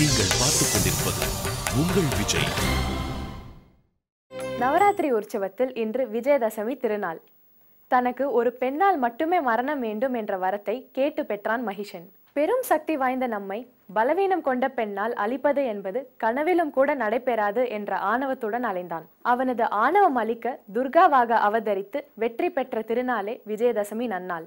நீங்கள் பார்த்துக் கொண்டிருப்பது உங்கள் விஜய் நவராத்திரி உற்சவத்தில் இன்று விஜயதசமி திருநாள் தனக்கு ஒரு பெண்ணால் மட்டுமே மரணம் வேண்டும் என்ற வரத்தை கேட்டு பெற்றான் மகிஷன் பெரும் சக்தி வாய்ந்த நம்மை பலவீனம் கொண்ட பெண்ணால் அழிப்பது என்பது கனவிலும் கூட நடைபெறாது என்ற ஆணவத்துடன் அலைந்தான் அவனது ஆணவம் அழிக்க துர்காவாக அவதரித்து வெற்றி பெற்ற திருநாளே விஜயதசமி நன்னாள்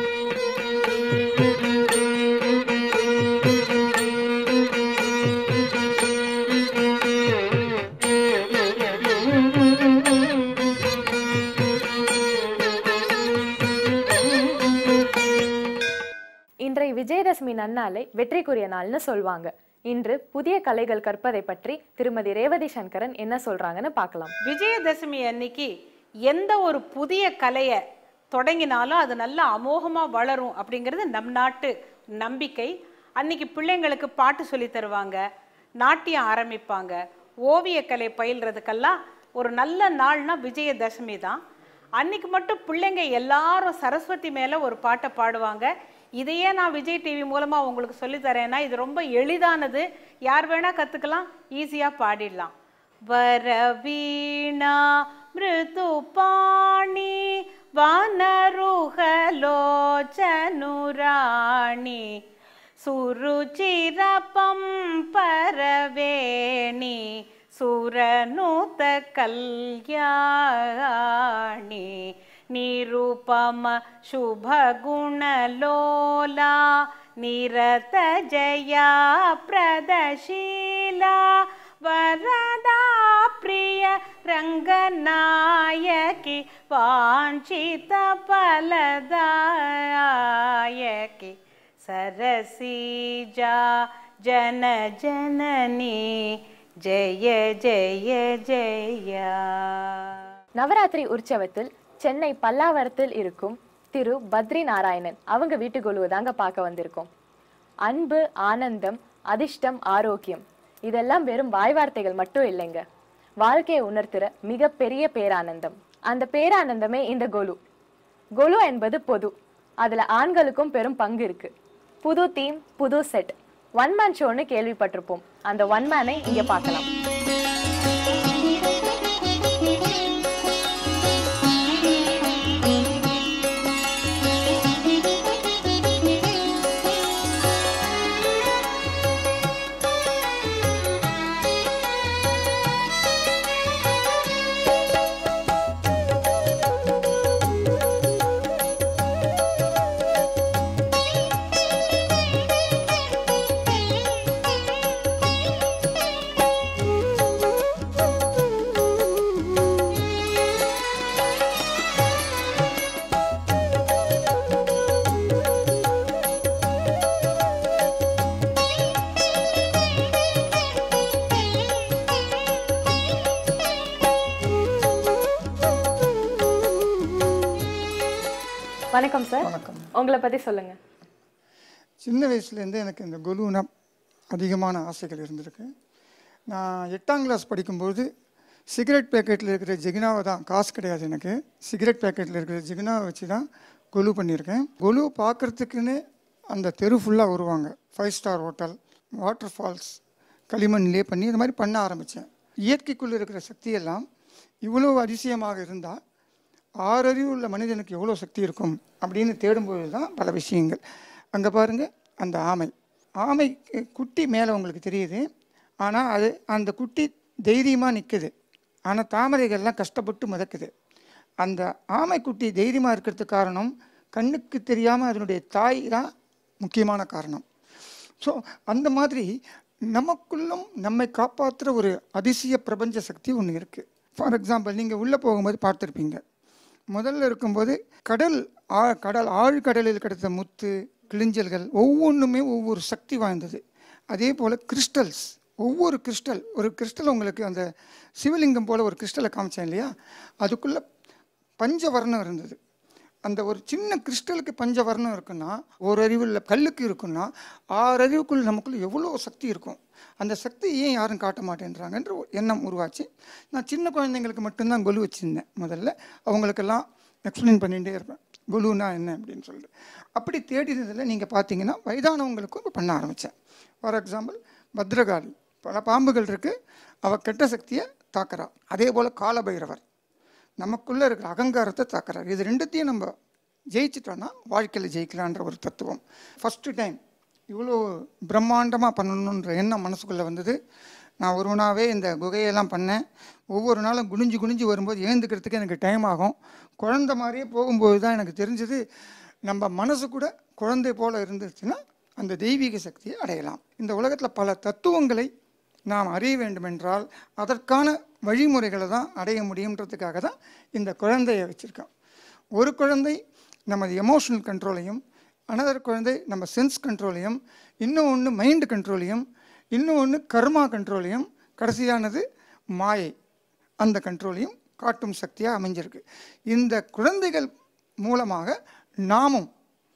இன்றைய விஜயதசமி நன்னாளை வெற்றிக்குரிய நாள்னு சொல்வாங்க இன்று புதிய கலைகள் கற்பதை பற்றி திருமதி ரேவதி சங்கரன் என்ன சொல்றாங்கன்னு பார்க்கலாம் விஜயதசமி அன்னைக்கு எந்த ஒரு புதிய கலையை தொடங்கினாலும் அது நல்லா அமோகமாக வளரும் அப்படிங்கிறது நம் நாட்டு நம்பிக்கை அன்னைக்கு பிள்ளைங்களுக்கு பாட்டு சொல்லி தருவாங்க நாட்டியம் ஆரம்பிப்பாங்க ஓவியக்கலை பயில்றதுக்கெல்லாம் ஒரு நல்ல நாள்னா விஜயதசமி தான் அன்னைக்கு மட்டும் பிள்ளைங்க எல்லாரும் சரஸ்வதி மேலே ஒரு பாட்டை பாடுவாங்க இதையே நான் விஜய் டிவி மூலமாக உங்களுக்கு சொல்லித் தரேன்னா இது ரொம்ப எளிதானது யார் வேணால் கற்றுக்கலாம் ஈஸியாக பாடிடலாம் వరవీణా మృదుపాణి వానరుహలోచనురాణి సురుచిరపం పరవేణి సురనుత కళ్యాణి నిరుపమ శుభగుణలోలా నిరత జయా ప్రదశీలా వరదా ప్రియ రంగనాయకి వాంఛిత ఫలదాయకి సరసీజా జన జనని జయ జయ జయ நவராத்திரி உற்சவத்தில் சென்னை பல்லாவரத்தில் இருக்கும் திரு பத்ரி நாராயணன் அவங்க வீட்டு கொலுவதாங்க பார்க்க வந்திருக்கோம் அன்பு ஆனந்தம் அதிர்ஷ்டம் ஆரோக்கியம் இதெல்லாம் வெறும் வாய் வார்த்தைகள் மட்டும் இல்லைங்க வாழ்க்கையை உணர்த்துற மிகப்பெரிய பேரானந்தம் அந்த பேரானந்தமே இந்த கொலு கொலு என்பது பொது அதுல ஆண்களுக்கும் பெரும் பங்கு இருக்கு புது தீம் புது செட் ஒன் மேன் ஷோன்னு கேள்விப்பட்டிருப்போம் அந்த ஒன் மேனை இங்க பார்க்கலாம் வணக்கம் சார் வணக்கம் உங்களை பத்தி சொல்லுங்க சின்ன வயசுலேருந்து எனக்கு இந்த குலுனா அதிகமான ஆசைகள் இருந்திருக்கு நான் எட்டாம் கிளாஸ் படிக்கும்போது சிகரெட் பேக்கெட்டில் இருக்கிற ஜிகினாவை தான் காசு கிடையாது எனக்கு சிகரெட் பேக்கெட்டில் இருக்கிற ஜிகினாவை வச்சு தான் கொலு பண்ணியிருக்கேன் கொலு பார்க்குறதுக்குன்னு அந்த தெரு ஃபுல்லாக வருவாங்க five star hotel waterfalls களிமண்லேயே பண்ணி இந்த மாதிரி பண்ண ஆரம்பித்தேன் இயற்கைக்குள்ளே இருக்கிற சக்தியெல்லாம் இவ்வளோ அதிசயமாக இருந்தால் ஆறறிவு உள்ள மனிதனுக்கு எவ்வளோ சக்தி இருக்கும் அப்படின்னு தேடும்போது தான் பல விஷயங்கள் அங்கே பாருங்கள் அந்த ஆமை ஆமை கு- குட்டி மேலே உங்களுக்கு தெரியுது ஆனால் அது அந்த குட்டி தைரியமாக நிற்குது ஆனால் தாமரைகள்லாம் கஷ்டப்பட்டு மிதக்குது அந்த ஆமைக்குட்டி தைரியமாக இருக்கிறதுக்கு காரணம் கண்ணுக்கு தெரியாமல் அதனுடைய தாய் தான் முக்கியமான காரணம் ஸோ அந்த மாதிரி நமக்குள்ளும் நம்மை காப்பாற்றுற ஒரு அதிசய பிரபஞ்ச சக்தி ஒன்று இருக்குது ஃபார் எக்ஸாம்பிள் நீங்கள் உள்ளே போகும்போது பார்த்துருப்பீங்க முதல்ல இருக்கும்போது கடல் ஆ கடல் ஆழ்கடலில் கிடைத்த முத்து கிளிஞ்சல்கள் ஒவ்வொன்றுமே ஒவ்வொரு சக்தி வாய்ந்தது அதே போல் கிறிஸ்டல்ஸ் ஒவ்வொரு கிறிஸ்டல் ஒரு கிறிஸ்டல் உங்களுக்கு அந்த சிவலிங்கம் போல் ஒரு கிறிஸ்டலை காமிச்சேன் இல்லையா அதுக்குள்ளே பஞ்சவர்ணம் இருந்தது அந்த ஒரு சின்ன கிறிஸ்டலுக்கு பஞ்சவர்ணம் இருக்குன்னா ஒரு அறிவுள்ள கல்லுக்கு இருக்குன்னா ஆறு அறிவுக்குள்ள நமக்குள்ள எவ்வளோ சக்தி இருக்கும் அந்த சக்தி ஏன் யாரும் காட்ட மாட்டேன்றாங்கன்ற ஒரு எண்ணம் உருவாச்சு நான் சின்ன குழந்தைங்களுக்கு மட்டும்தான் கொலு வச்சுருந்தேன் முதல்ல அவங்களுக்கெல்லாம் எக்ஸ்பிளைன் பண்ணிகிட்டே இருப்பேன் குலுனா என்ன அப்படின்னு சொல்லிட்டு அப்படி தேடினதில் நீங்கள் பார்த்தீங்கன்னா வயதானவங்களுக்கும் இப்போ பண்ண ஆரம்பித்தேன் ஃபார் எக்ஸாம்பிள் பத்ரகாளி பல பாம்புகள் இருக்குது அவள் கெட்ட சக்தியை தாக்குறா அதே போல் காலபைரவர் நமக்குள்ளே இருக்கிற அகங்காரத்தை தாக்குறார் இது ரெண்டுத்தையும் நம்ம ஜெயிச்சிட்டோன்னா வாழ்க்கையில் ஜெயிக்கலான்ற ஒரு தத்துவம் ஃபஸ்ட்டு டைம் இவ்வளோ பிரம்மாண்டமாக பண்ணணுன்ற எண்ணம் மனசுக்குள்ளே வந்தது நான் ஒருவனாகவே இந்த குகையெல்லாம் பண்ணேன் ஒவ்வொரு நாளும் குனிஞ்சு குனிஞ்சு வரும்போது ஏந்துக்கிறதுக்கு எனக்கு டைம் ஆகும் குழந்த மாதிரியே போகும்போது தான் எனக்கு தெரிஞ்சது நம்ம மனசு கூட குழந்தை போல் இருந்துச்சுன்னா அந்த தெய்வீக சக்தியை அடையலாம் இந்த உலகத்தில் பல தத்துவங்களை நாம் அறிய வேண்டுமென்றால் அதற்கான வழிமுறைகளை தான் அடைய முடியுன்றதுக்காக தான் இந்த குழந்தையை வச்சுருக்கோம் ஒரு குழந்தை நமது எமோஷனல் கண்ட்ரோலையும் அனதர் குழந்தை நம்ம சென்ஸ் கண்ட்ரோலையும் இன்னும் ஒன்று மைண்டு கண்ட்ரோலையும் இன்னும் ஒன்று கர்மா கண்ட்ரோலையும் கடைசியானது மாயை அந்த கண்ட்ரோலையும் காட்டும் சக்தியாக அமைஞ்சிருக்கு இந்த குழந்தைகள் மூலமாக நாமும்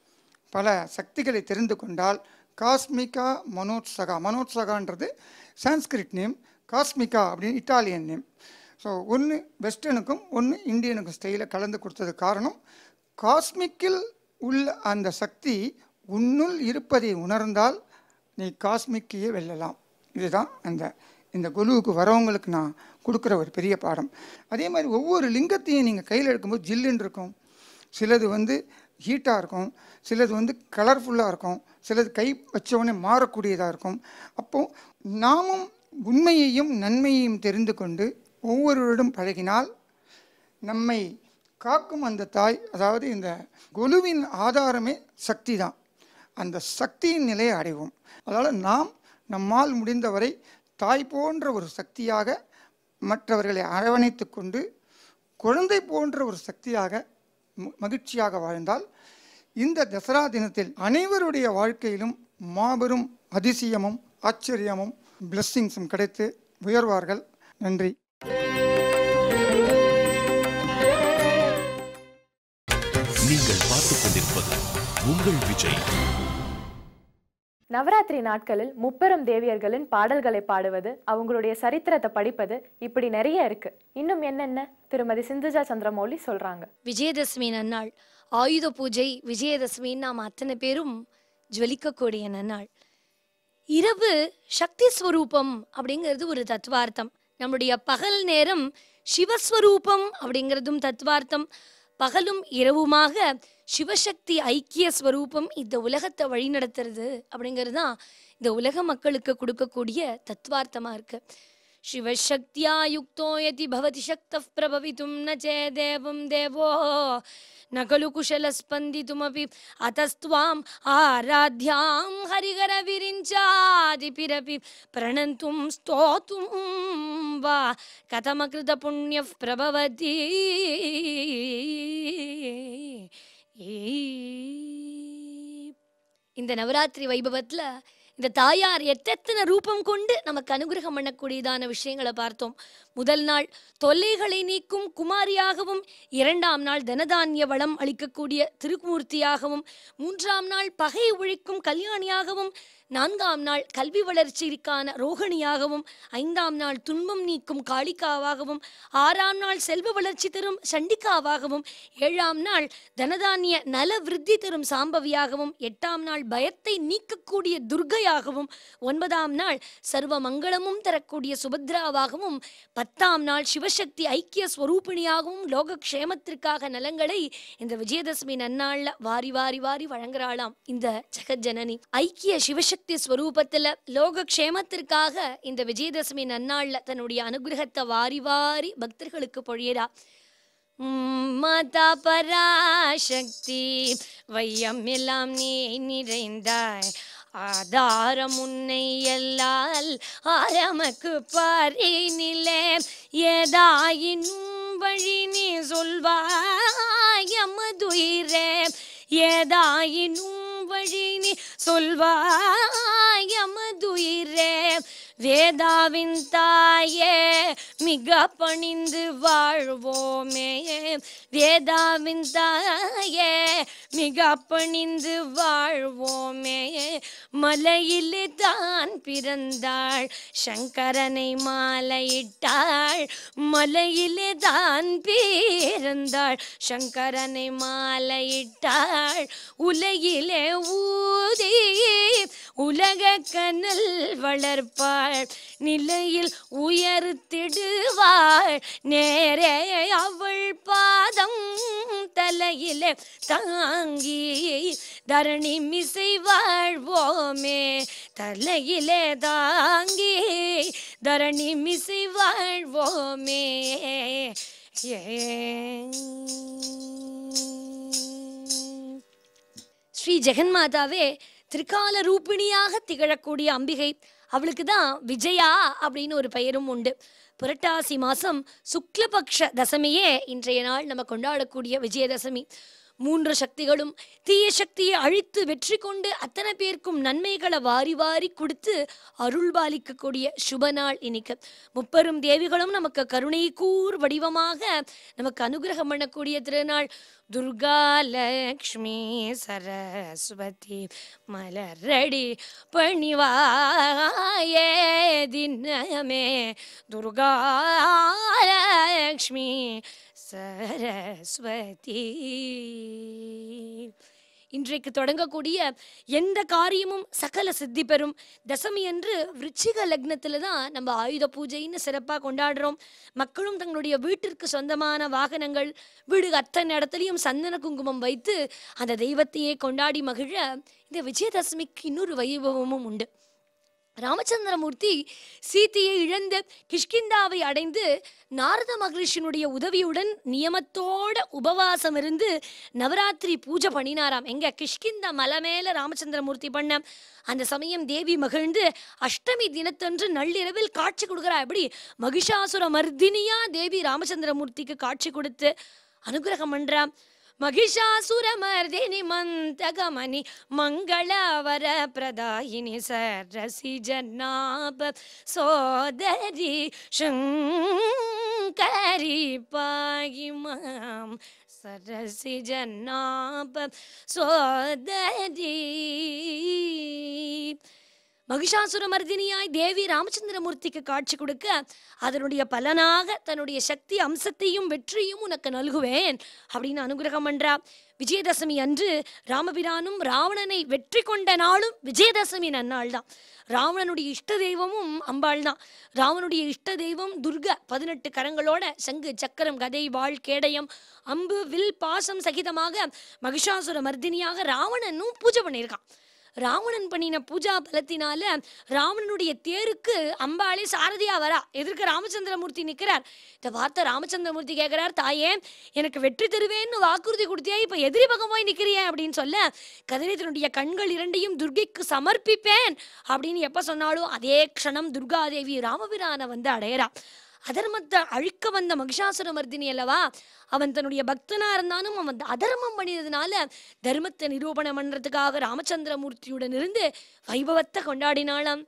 பல சக்திகளை தெரிந்து கொண்டால் காஸ்மிகா மனோத்சகா மனோத்சகான்றது சான்ஸ்கிரிட் நேம் காஸ்மிகா அப்படின்னு இட்டாலியன் நேம் ஸோ ஒன்று வெஸ்டர்னுக்கும் ஒன்று இந்தியனுக்கும் ஸ்டைலில் கலந்து கொடுத்தது காரணம் காஸ்மிக்கில் உள்ள அந்த சக்தி உன்னுள் இருப்பதை உணர்ந்தால் நீ காஸ்மிக்கையே வெல்லலாம் இதுதான் அந்த இந்த குருவுக்கு வரவங்களுக்கு நான் கொடுக்குற ஒரு பெரிய பாடம் அதே மாதிரி ஒவ்வொரு லிங்கத்தையும் நீங்கள் கையில் எடுக்கும்போது ஜில்லுன்னு இருக்கும் சிலது வந்து ஹீட்டாக இருக்கும் சிலது வந்து கலர்ஃபுல்லாக இருக்கும் சிலது கை வச்சவொடனே மாறக்கூடியதாக இருக்கும் அப்போது நாமும் உண்மையையும் நன்மையையும் தெரிந்து கொண்டு ஒவ்வொருவரிடம் பழகினால் நம்மை காக்கும் அந்த தாய் அதாவது இந்த குழுவின் ஆதாரமே சக்தி தான் அந்த சக்தியின் நிலையை அடைவோம் அதனால் நாம் நம்மால் முடிந்தவரை தாய் போன்ற ஒரு சக்தியாக மற்றவர்களை அரவணைத்து கொண்டு குழந்தை போன்ற ஒரு சக்தியாக ம- மகிழ்ச்சியாக வாழ்ந்தால் இந்த தசரா தினத்தில் அனைவருடைய வாழ்க்கையிலும் மாபெரும் அதிசயமும் ஆச்சரியமும் பிளஸ்ஸிங்ஸும் கிடைத்து உயர்வார்கள் நன்றி நீங்கள் பார்த்துக் கொண்டிருப்பது உங்கள் விஜய் நவராத்திரி நாட்களில் முப்பெரும் தேவியர்களின் பாடல்களை பாடுவது அவங்களுடைய சரித்திரத்தை படிப்பது இப்படி நிறைய இருக்கு இன்னும் என்னென்ன திருமதி சிந்துஜா சந்திரமௌலி சொல்றாங்க விஜயதசமி நன்னாள் ஆயுத பூஜை விஜயதசமின்னு நாம் அத்தனை பேரும் ஜுவலிக்கக்கூடிய நன்னாள் இரவு சக்தி ஸ்வரூபம் அப்படிங்கிறது ஒரு தத்துவார்த்தம் நம்முடைய பகல் நேரம் சிவஸ்வரூபம் அப்படிங்கிறதும் தத்துவார்த்தம் பகலும் இரவுமாக சிவசக்தி ஐக்கிய ஸ்வரூபம் இந்த உலகத்தை வழிநடத்துறது அப்படிங்கிறது தான் இந்த உலக மக்களுக்கு கொடுக்கக்கூடிய தத்துவார்த்தமாக இருக்கு शिवशक्त्या युक्तो यदि भवति शक्तः प्रभवितुं न चेदेवं देवो न खलु कुशलस्पन्दितुमपि अतस्त्वाम् आराध्यां हरिहरविरिञ्चादिपिरपि प्रणन्तुं स्तोतुं वा कथमकृतपुण्यः प्रभवति இந்த நவராத்திரி வைபவத்துல இந்த தாயார் எத்தெத்தனை ரூபம் கொண்டு நமக்கு அனுகிரகம் பண்ணக்கூடியதான விஷயங்களை பார்த்தோம் முதல் நாள் தொல்லைகளை நீக்கும் குமாரியாகவும் இரண்டாம் நாள் தனதானிய வளம் அளிக்கக்கூடிய திருமூர்த்தியாகவும் மூன்றாம் நாள் பகை ஒழிக்கும் கல்யாணியாகவும் நான்காம் நாள் கல்வி வளர்ச்சிக்கான ரோகிணியாகவும் ஐந்தாம் நாள் துன்பம் நீக்கும் காளிகாவாகவும் ஆறாம் நாள் செல்வ வளர்ச்சி தரும் சண்டிகாவாகவும் ஏழாம் நாள் தனதானிய நல விருத்தி தரும் சாம்பவியாகவும் எட்டாம் நாள் பயத்தை நீக்கக்கூடிய துர்கையாகவும் ஒன்பதாம் நாள் சர்வ மங்களமும் தரக்கூடிய சுபத்ராவாகவும் பத்தாம் நாள் சிவசக்தி ஐக்கிய ஸ்வரூபிணியாகவும் லோக க்ஷேமத்திற்காக நலங்களை இந்த விஜயதசமி நன்னாள்ல வாரி வாரி வாரி வழங்குறாளாம் இந்த ஜெகஜனனி ஐக்கிய சிவசக்தி ஸ்வரூபத்துல லோக க்ஷேமத்திற்காக இந்த விஜயதசமி நன்னாள்ல தன்னுடைய அனுகிரகத்தை வாரி வாரி பக்தர்களுக்கு பொழியறா உம் மாதா பராசக்தி வையம் எல்லாம் நீ நிறைந்தாய் ஆதாரம் உன்னை எல்லால் ஆரமக்கு பாரினிலே ஏதாயினும் வழி நீ சொல்வாய் எமதுயிரே ஏதாயினும் வழி நீ சொல்வாய் எமதுயிரே வேதாவின் தாயே மிக பணிந்து வாழ்வோமே வேதாவின் தாயே மிக பணிந்து வாழ்வோமே மலையிலே தான் பிறந்தாள் சங்கரனை மாலையிட்டாள் மலையிலே தான் பிறந்தாள் சங்கரனை மாலையிட்டாள் உலகிலே ஊதி உலக கனல் வளர்ப்பாள் நிலையில் உயர்த்திடுவாள் நேரே அவள் பாதம் தலையிலே தாங்கி தரணி மிசை வாழ்வோமே தலையிலே தாங்கி தரணி மிசை வாழ்வோமே ஏ ஸ்ரீ ஜெகன்மாதாவே திரிகால ரூபிணியாக திகழக்கூடிய அம்பிகை அவளுக்கு தான் விஜயா அப்படின்னு ஒரு பெயரும் உண்டு புரட்டாசி மாசம் சுக்லபக்ஷ தசமியே இன்றைய நாள் நம்ம கொண்டாடக்கூடிய விஜயதசமி மூன்று சக்திகளும் தீய சக்தியை அழித்து வெற்றி கொண்டு அத்தனை பேருக்கும் நன்மைகளை வாரி வாரி கொடுத்து அருள் பாலிக்கக்கூடிய சுப நாள் இன்னைக்கு முப்பெரும் தேவிகளும் நமக்கு கருணை கூர் வடிவமாக நமக்கு அனுகிரகம் பண்ணக்கூடிய திருநாள் துர்கா லக்ஷ்மி சரஸ்வதி மலரடி பணிவாயே தினமே துர்கா லக்ஷ்மி சரஸ்வதி இன்றைக்கு தொடங்கக்கூடிய எந்த காரியமும் சகல சித்தி பெறும் தசமி அன்று விருச்சிக லக்னத்துல தான் நம்ம ஆயுத பூஜைன்னு சிறப்பாக கொண்டாடுறோம் மக்களும் தங்களுடைய வீட்டிற்கு சொந்தமான வாகனங்கள் வீடு அத்தனை இடத்துலையும் சந்தன குங்குமம் வைத்து அந்த தெய்வத்தையே கொண்டாடி மகிழ இந்த விஜயதசமிக்கு இன்னொரு வைபவமும் உண்டு ராமச்சந்திரமூர்த்தி சீதையை இழந்து கிஷ்கிந்தாவை அடைந்து நாரத மகரிஷினுடைய உதவியுடன் நியமத்தோட உபவாசம் இருந்து நவராத்திரி பூஜை பண்ணினாராம் எங்க கிஷ்கிந்தா மலை மேல ராமச்சந்திரமூர்த்தி பண்ண அந்த சமயம் தேவி மகிழ்ந்து அஷ்டமி தினத்தன்று நள்ளிரவில் காட்சி கொடுக்குறா எப்படி மகிஷாசுர மர்தினியா தேவி ராமச்சந்திரமூர்த்திக்கு காட்சி கொடுத்து அனுகிரகம் பண்றா மகிஷாசுரமர்தினி மந்தகமணி மங்களவர பிரதாயினி சரசி ஜன்னாப சோதரி சங்கரி பாகி மாம் சரசி ஜன்னாப சோதரி மகிஷாசுரமர்தினியாய் தேவி ராமச்சந்திரமூர்த்திக்கு காட்சி கொடுக்க அதனுடைய பலனாக தன்னுடைய சக்தி அம்சத்தையும் வெற்றியும் உனக்கு நல்குவேன் அப்படின்னு அனுகிரகம் பண்றா விஜயதசமி அன்று ராமபிரானும் ராவணனை வெற்றி கொண்ட நாளும் விஜயதசமி நன்னாள் தான் ராவணனுடைய இஷ்ட தெய்வமும் அம்பாள் தான் ராவனுடைய இஷ்ட தெய்வம் துர்கா பதினெட்டு கரங்களோட சங்கு சக்கரம் கதை வாழ் கேடயம் அம்பு வில் பாசம் சகிதமாக மகிஷாசுர மர்தினியாக ராவணனும் பூஜை பண்ணியிருக்கான் ராவணன் பண்ணின பூஜா பலத்தினால ராவணனுடைய தேருக்கு அம்பாளே சாரதியா வரா எதிர்க்க ராமச்சந்திரமூர்த்தி நிக்கிறார் இந்த வார்த்தை ராமச்சந்திரமூர்த்தி கேட்கிறார் தாயே எனக்கு வெற்றி தருவேன்னு வாக்குறுதி கொடுத்தியா இப்ப எதிரி பக்கம் போய் நிக்கிறியே அப்படின்னு சொல்ல கதிரை தன்னுடைய கண்கள் இரண்டையும் துர்கைக்கு சமர்ப்பிப்பேன் அப்படின்னு எப்ப சொன்னாலும் அதே க்ஷணம் துர்காதேவி ராமபிரானை வந்து அடையறா அதர்மத்தை அழிக்க வந்த மகிஷாசுரமர்தினி அல்லவா அவன் தன்னுடைய பக்தனா இருந்தாலும் அவன் அதர்மம் பண்ணியதுனால தர்மத்தை நிரூபணம் பண்றதுக்காக ராமச்சந்திரமூர்த்தியுடன் இருந்து வைபவத்தை கொண்டாடினாளாம்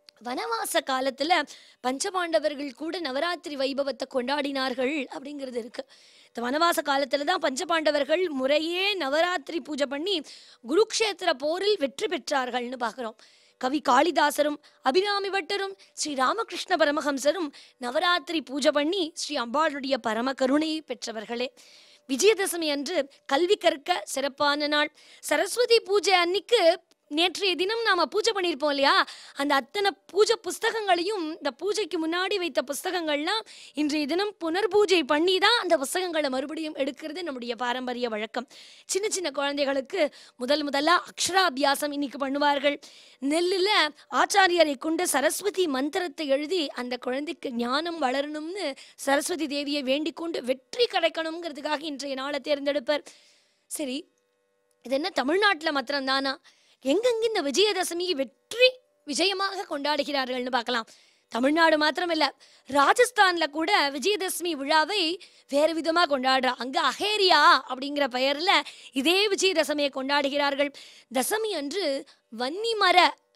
வனவாச காலத்துல பஞ்சபாண்டவர்கள் கூட நவராத்திரி வைபவத்தை கொண்டாடினார்கள் அப்படிங்கிறது இருக்கு இந்த வனவாச காலத்துல தான் பஞ்சபாண்டவர்கள் முறையே நவராத்திரி பூஜை பண்ணி குருக்ஷேத்திர போரில் வெற்றி பெற்றார்கள்னு பார்க்குறோம் கவி காளிதாசரும் அபிராமி பட்டரும் ஸ்ரீ ராமகிருஷ்ண பரமஹம்சரும் நவராத்திரி பூஜை பண்ணி ஸ்ரீ அம்பாளுடைய பரம கருணையை பெற்றவர்களே விஜயதசமி அன்று கல்வி கற்க சிறப்பான நாள் சரஸ்வதி பூஜை அன்னைக்கு நேற்றைய தினம் நாம பூஜை பண்ணியிருப்போம் இல்லையா அந்த அத்தனை பூஜை புஸ்தகங்களையும் இந்த பூஜைக்கு முன்னாடி வைத்த புஸ்தகங்கள்லாம் இன்றைய தினம் புனர்பூஜை பண்ணி தான் அந்த புஸ்தகங்களை மறுபடியும் எடுக்கிறது நம்முடைய பாரம்பரிய வழக்கம் சின்ன சின்ன குழந்தைகளுக்கு முதல் முதலா அக்ஷராபியாசம் இன்னைக்கு பண்ணுவார்கள் நெல்லில் ஆச்சாரியரை கொண்டு சரஸ்வதி மந்திரத்தை எழுதி அந்த குழந்தைக்கு ஞானம் வளரணும்னு சரஸ்வதி தேவியை வேண்டிக் கொண்டு வெற்றி கிடைக்கணுங்கிறதுக்காக இன்றைய நாளை தேர்ந்தெடுப்பர் சரி இது என்ன தமிழ்நாட்டில் மாத்திரம்தானா எங்கெங்க இந்த விஜயதசமி வெற்றி விஜயமாக கொண்டாடுகிறார்கள்னு பார்க்கலாம் தமிழ்நாடு மாத்திரமில்ல ராஜஸ்தான்ல கூட விஜயதசமி விழாவை வேறு விதமா கொண்டாடுறா அங்க அஹேரியா அப்படிங்கிற பெயர்ல இதே விஜயதசமியை கொண்டாடுகிறார்கள் தசமி அன்று வன்னி மர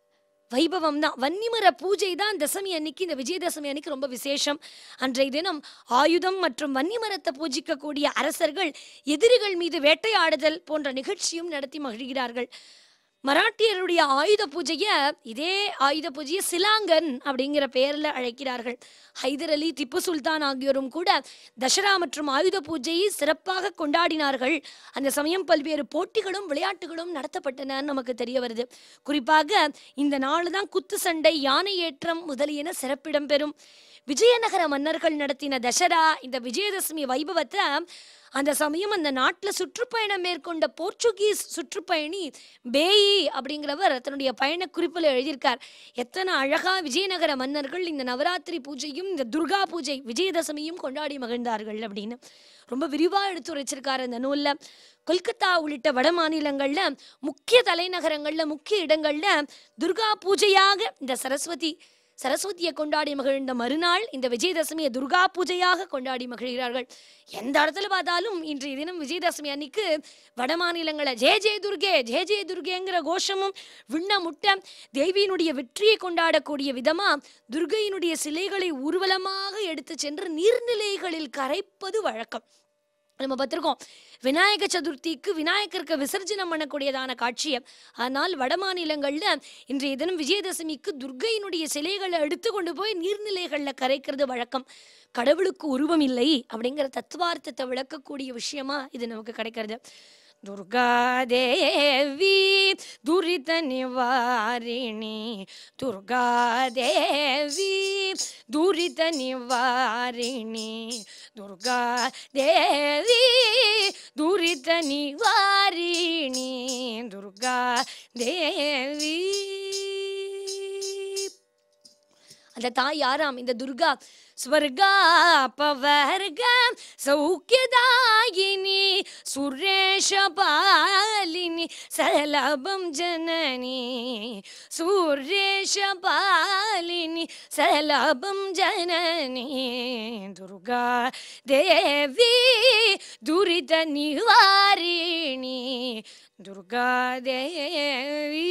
வைபவம் தான் வன்னிமர பூஜை தான் தசமி அன்னைக்கு இந்த விஜயதசமி அன்னைக்கு ரொம்ப விசேஷம் அன்றைய தினம் ஆயுதம் மற்றும் வன்னிமரத்தை பூஜிக்கக்கூடிய அரசர்கள் எதிரிகள் மீது வேட்டையாடுதல் போன்ற நிகழ்ச்சியும் நடத்தி மகிழ்கிறார்கள் மராட்டியருடைய ஆயுத பூஜையை இதே ஆயுத பூஜையை சிலாங்கன் அப்படிங்கிற பெயரில் அழைக்கிறார்கள் ஹைதர் அலி திப்பு சுல்தான் ஆகியோரும் கூட தசரா மற்றும் ஆயுத பூஜையை சிறப்பாக கொண்டாடினார்கள் அந்த சமயம் பல்வேறு போட்டிகளும் விளையாட்டுகளும் நடத்தப்பட்டன நமக்கு தெரிய வருது குறிப்பாக இந்த நாள் தான் குத்து சண்டை யானை ஏற்றம் முதலியன சிறப்பிடம் பெறும் விஜயநகர மன்னர்கள் நடத்தின தசரா இந்த விஜயதசமி வைபவத்தை அந்த சமயம் அந்த நாட்டில் சுற்றுப்பயணம் மேற்கொண்ட போர்ச்சுகீஸ் சுற்றுப்பயணி பேயி அப்படிங்கிறவர் தன்னுடைய பயண குறிப்பில் எழுதியிருக்கார் எத்தனை அழகா விஜயநகர மன்னர்கள் இந்த நவராத்திரி பூஜையும் இந்த துர்கா பூஜை விஜயதசமியும் கொண்டாடி மகிழ்ந்தார்கள் அப்படின்னு ரொம்ப விரிவாக எடுத்துரைச்சிருக்காரு அந்த நூலில் கொல்கத்தா உள்ளிட்ட வட மாநிலங்கள்ல முக்கிய தலைநகரங்கள்ல முக்கிய இடங்கள்ல துர்கா பூஜையாக இந்த சரஸ்வதி சரஸ்வதியை கொண்டாடி மகிழ்ந்த மறுநாள் இந்த விஜயதசமியை துர்கா பூஜையாக கொண்டாடி மகிழ்கிறார்கள் எந்த இடத்துல பார்த்தாலும் இன்றைய தினம் விஜயதசமி அன்னைக்கு வட மாநிலங்கள ஜெய ஜெய துர்கே ஜெய ஜெய துர்கேங்கிற கோஷமும் விண்ண முட்ட தேவியினுடைய வெற்றியை கொண்டாடக்கூடிய விதமா துர்கையினுடைய சிலைகளை ஊர்வலமாக எடுத்து சென்று நீர்நிலைகளில் கரைப்பது வழக்கம் நம்ம பார்த்துருக்கோம் விநாயக சதுர்த்திக்கு விநாயகருக்கு விசர்ஜனம் பண்ணக்கூடியதான காட்சியை ஆனால் வட மாநிலங்கள்ல இன்றைய தினம் விஜயதசமிக்கு துர்கையினுடைய சிலைகளை எடுத்து கொண்டு போய் நீர்நிலைகளில் கரைக்கிறது வழக்கம் கடவுளுக்கு உருவம் இல்லை அப்படிங்கிற தத்துவார்த்தத்தை விளக்கக்கூடிய விஷயமா இது நமக்கு கிடைக்கிறது துர்கா தேவி துரித நிவாரிணி துர்கா தேவி துரித நிவாரிணி துர்கா தேவி துரித நிவாரிணி துர்கா தேவி அந்த தாய் யாராம் இந்த துர்கா ஸ்வர்கா பவர்க சௌக்கியதாயினி சுரேஷ பாலினி சலபம் ஜனனி சுரேஷ பாலினி சலபம் ஜனனி துர்கா தேவி துரித நிவாரிணி துர்கா தேவி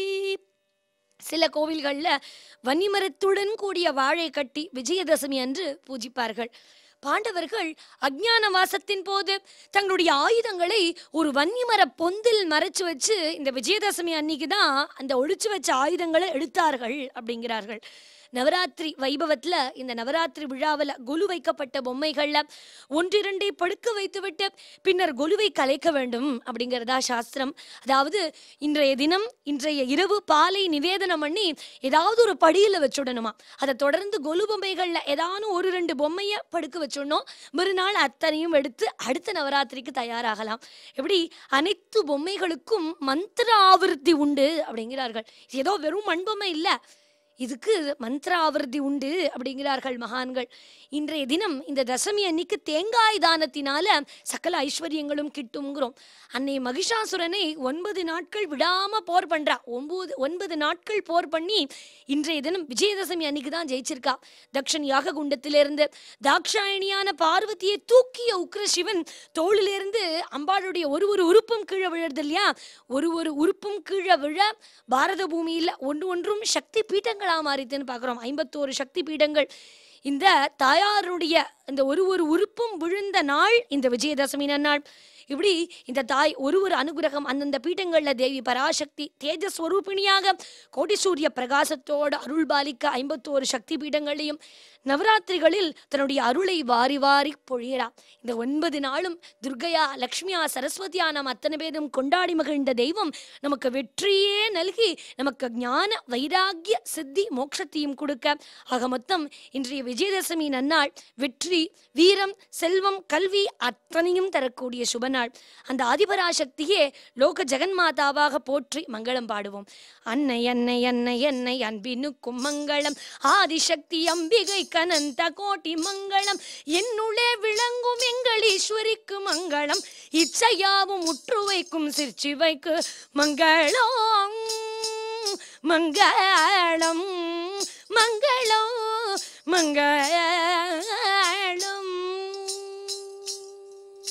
சில கோவில்கள்ல வன்னிமரத்துடன் கூடிய வாழை கட்டி விஜயதசமி அன்று பூஜிப்பார்கள் பாண்டவர்கள் அஜ்ஞான வாசத்தின் போது தங்களுடைய ஆயுதங்களை ஒரு வன்னிமர பொந்தில் மறைச்சு வச்சு இந்த விஜயதசமி அன்னைக்கு தான் அந்த ஒழிச்சு வச்ச ஆயுதங்களை எடுத்தார்கள் அப்படிங்கிறார்கள் நவராத்திரி வைபவத்துல இந்த நவராத்திரி விழாவில் கொலு வைக்கப்பட்ட பொம்மைகள்ல ஒன்றிரண்டை படுக்க வைத்துவிட்டு பின்னர் கொலுவை கலைக்க வேண்டும் அப்படிங்கிறதா சாஸ்திரம் அதாவது இன்றைய தினம் இன்றைய இரவு பாலை நிவேதனம் பண்ணி ஏதாவது ஒரு படியில வச்சுடணுமா அதை தொடர்ந்து கொலு பொம்மைகள்ல ஏதானும் ஒரு ரெண்டு பொம்மையை படுக்க வச்சிடணும் மறுநாள் அத்தனையும் எடுத்து அடுத்த நவராத்திரிக்கு தயாராகலாம் எப்படி அனைத்து பொம்மைகளுக்கும் மந்திர ஆவர்த்தி உண்டு அப்படிங்கிறார்கள் இது ஏதோ வெறும் மண்பொம்மை இல்லை இதுக்கு மந்திர ஆவர்த்தி உண்டு அப்படிங்கிறார்கள் மகான்கள் இன்றைய தினம் இந்த தசமி அன்னைக்கு தேங்காய் தானத்தினால சகல ஐஸ்வர்யங்களும் கிட்டும்ங்கிறோம் அன்னை மகிஷாசுரனை ஒன்பது நாட்கள் விடாம போர் பண்றா ஒன்பது ஒன்பது நாட்கள் போர் பண்ணி இன்றைய தினம் விஜயதசமி அன்னைக்கு தான் ஜெயிச்சிருக்கா தக்ஷன் யாக குண்டத்திலிருந்து தாக்ஷாயணியான பார்வதியை தூக்கிய உக்ர சிவன் தோளிலிருந்து அம்பாளுடைய ஒரு ஒரு உறுப்பும் கீழே விழுறது இல்லையா ஒரு ஒரு உறுப்பும் கீழே விழ பாரத பூமியில் ஒன்று ஒன்றும் சக்தி பீட்டங்களா மாறித்துன்னு பார்க்குறோம் ஐம்பத்தோரு சக்தி பீடங்கள் இந்த தாயாருடைய இந்த ஒரு ஒரு உறுப்பும் விழுந்த நாள் இந்த விஜயதசமி நன்னாள் இப்படி இந்த தாய் ஒரு ஒரு அனுகிரகம் அந்தந்த பீடங்கள்ல தேவி பராசக்தி தேஜஸ்வரூபிணியாக கோடி சூரிய பிரகாசத்தோடு அருள் பாலிக்க ஐம்பத்தோரு சக்தி பீடங்களையும் நவராத்திரிகளில் தன்னுடைய அருளை வாரி வாரி பொழியறா இந்த ஒன்பது நாளும் துர்கையா லக்ஷ்மியா சரஸ்வதியா நாம் அத்தனை பேரும் கொண்டாடி மகிழ்ந்த தெய்வம் நமக்கு வெற்றியே நல்கி நமக்கு ஞான வைராக்கிய சித்தி மோட்சத்தையும் கொடுக்க ஆக மொத்தம் இன்றைய விஜயதசமி நன்னாள் வெற்றி வீரம் செல்வம் கல்வி அத்தனையும் தரக்கூடிய சுபநாள் அந்த ஆதிபராசக்தியே லோக ஜெகன்மாதாவாக போற்றி மங்களம் பாடுவோம் அன்னை அன்னை அன்னை அன்னை அன்பினுக்கும் மங்களம் ஆதிசக்தி அம்பிகை கனந்த கோட்டி மங்களம் என்னுள்ளே விளங்கும் எங்கள் ஈஸ்வரிக்கு மங்களம் இச்சையாவும் முற்று வைக்கும் சிற்சிவைக்கு மங்களம் மங்களம் மங்களம்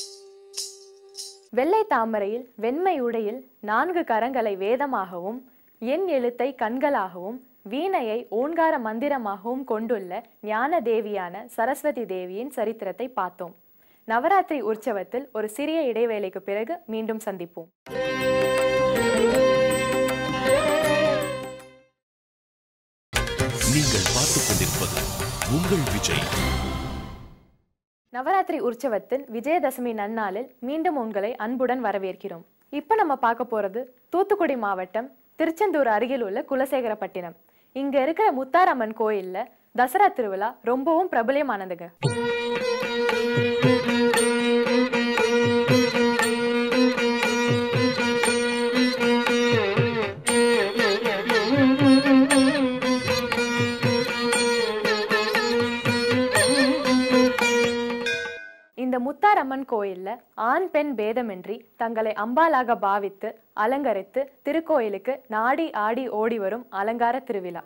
மங்களம் வெள்ளை தாமரையில் வெண்மை உடையில் நான்கு கரங்களை வேதமாகவும் என் எழுத்தை கண்களாகவும் வீணையை ஓங்கார மந்திரமாகவும் கொண்டுள்ள ஞான தேவியான சரஸ்வதி தேவியின் சரித்திரத்தை பார்த்தோம் நவராத்திரி உற்சவத்தில் ஒரு சிறிய இடைவேளைக்கு பிறகு மீண்டும் சந்திப்போம் நீங்கள் பார்த்துக் கொண்டிருப்பது உங்கள் விஜய் நவராத்திரி உற்சவத்தின் விஜயதசமி நன்னாளில் மீண்டும் உங்களை அன்புடன் வரவேற்கிறோம் இப்போ நம்ம பார்க்க போறது தூத்துக்குடி மாவட்டம் திருச்செந்தூர் அருகில் உள்ள குலசேகரப்பட்டினம் இங்க இருக்கிற முத்தாரம்மன் கோயில்ல தசரா திருவிழா ரொம்பவும் பிரபலியமானதுங்க இந்த முத்தாரம்மன் கோயில்ல ஆண் பெண் பேதமின்றி தங்களை அம்பாலாக பாவித்து அலங்கரித்து திருக்கோயிலுக்கு நாடி ஆடி ஓடி வரும் அலங்கார திருவிழா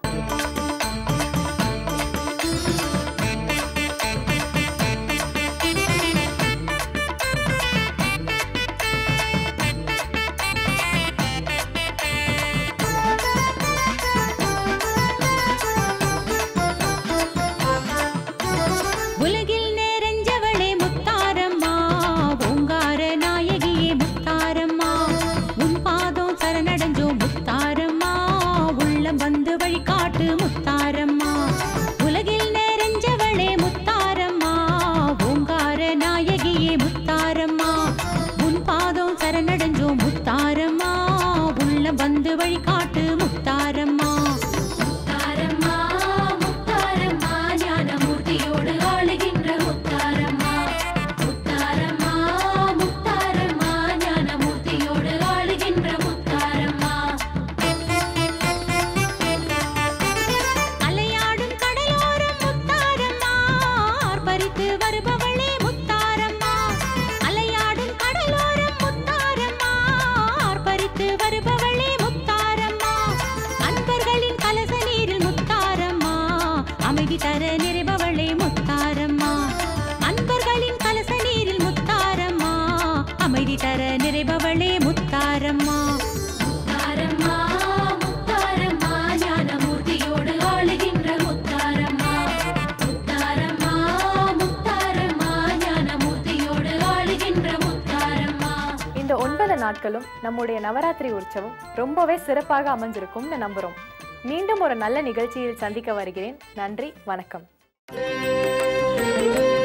உலகில் நிறைஞ்சவளே முத்தாரம்மா ஓங்கார நாயகியே முத்தாரம்மா உன் பாதம் சரணடைஞ்சோ முத்தாரம்மா உள்ளம் வந்து வழிகாட்டு முத்தாரம்மா உலகில் நிறைஞ்சவளே முத்தாரம்மா ஓங்கார நாயகியே முத்தாரம்மா உன் பாதம் சரணடைஞ்சோ முத்தாரம்மா உள்ளம் வந்து வழிகாட்டு முத்தாரம்மா முத்தாரம்மா முத்தாரம்மா ஞானமூர்த்தியோடு ஆளுகின்ற முத்தாரம்மா முத்தாரம்மா முத்தாரம்மா ஞானமூர்த்தியோடு ஆளுகின்ற முத்தாரம்மா அலையாடும் கடலோரம் முத்தாரம்மா ஆர்ப்பரித்து வருபவளே முத்தாரம்மா அலையாடும் கடலோரம் முத்தாரம்மா ஆர்ப்பரித்து வருபவளே முத்தாரம்மா அன்பர்களின் கலச நீரில் முத்தாரம்மா அமைதி தர நிறைபவளே முத்தாரம்மா அன்பர்களின் கலச நீரில் முத்தாரம்மா அமைதி தர நிறைபவளே முத்தாரம்மா முத்தாரம்மா முத்தாரம்மா ஞானமூர்த்தியோடு ஆளுகின்ற முத்தாரம்மா முத்தாரம்மா முத்தாரம்மா ஞானமூர்த்தியோடு ஆளுகின்ற முத்தாரம்மா இந்த ஒன்பது நாட்களும் நம்முடைய நவராத்திரி உற்சவம் ரொம்பவே சிறப்பாக அமைஞ்சிருக்கும்னு நம்புறோம் மீண்டும் ஒரு நல்ல நிகழ்ச்சியில் சந்திக்க வருகிறேன் நன்றி வணக்கம்